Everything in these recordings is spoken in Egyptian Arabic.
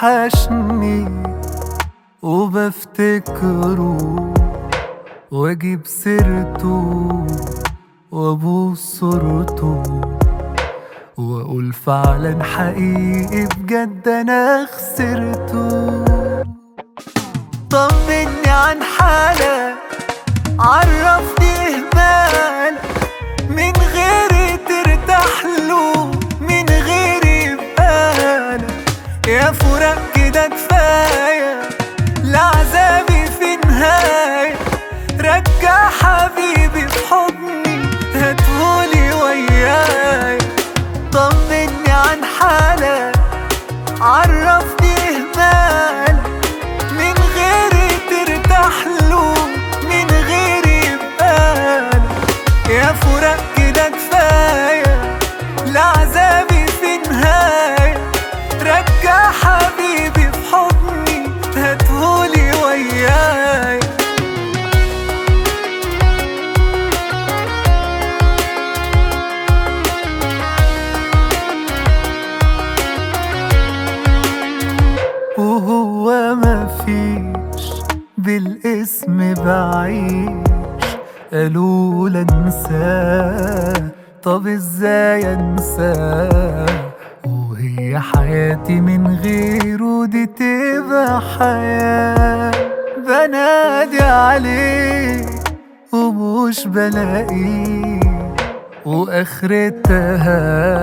بيوحشني وبفتكره واجيب سيرته وابوس صورته واقول فعلا حقيقي بجد انا خسرته طمني عن حالك عرفني اهمال من غيري ترتاح له من غيري يبقالك يا فراق كده كفايه لعذابي في نهايه رجع حبيبي في حضني هاتهولي وياي طمني عن حالك عرفني اهمال من غيري ترتاح له من غيري يبقالك يا فراق كده كفايه لعذابي في نهايه رجع حبيبي في حضني هاتهولي وياي وهو ما فيش بالاسم بعيش قالوا لا انساه طب ازاي انساه وهي حياتي من غيره دي تبقى حياة بنادي عليه ومش بلاقيه واخرتها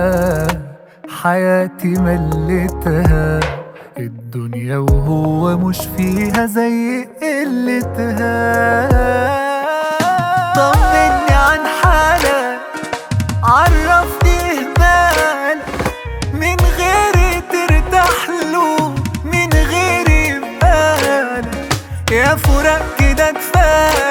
حياتي ملتها الدنيا وهو مش فيها زي قلتها طمني عن حالك عرفني اهمال من غيري ترتاح له من غيري يبقالك يا فراق كده كفايه